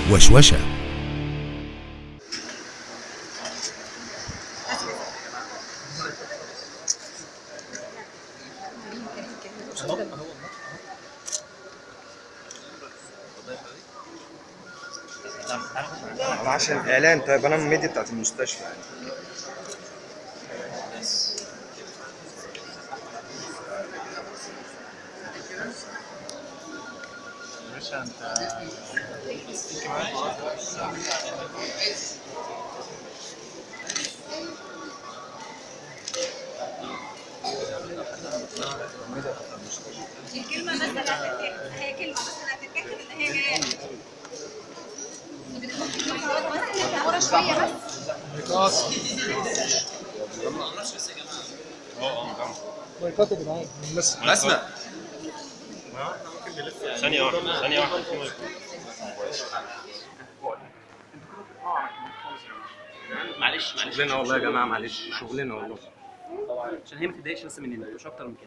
وشوشة انا عشان اعلان طيب انا من الميديا بتاعت المستشفى يعني الكلمة بس اللي هتتاخد هي كلمة بس اللي هتتاخد اللي هي جاية ورا شوية بس اسمع ثانية واحدة ثانية واحدة معلش معلش شغلنا والله يا جماعه معلش شغلنا والله عشان هي ما تتضايقش بس مننا مش اكتر من كده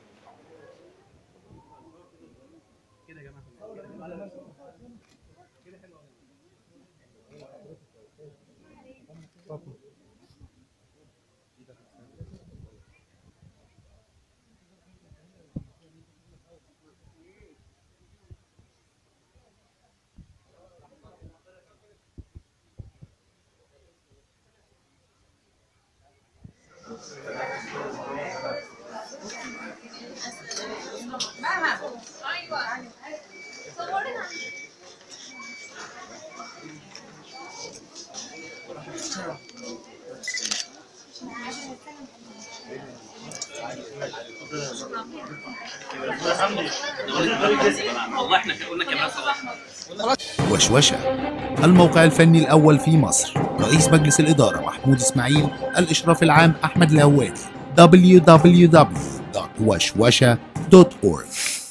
كده يا جماعه ماما ايوه صورنا والله احنا قلنا كمان صراحه وشوشة الموقع الفني الأول في مصر رئيس مجلس الإدارة محمود إسماعيل الإشراف العام أحمد الهوادي www.وشوشة.org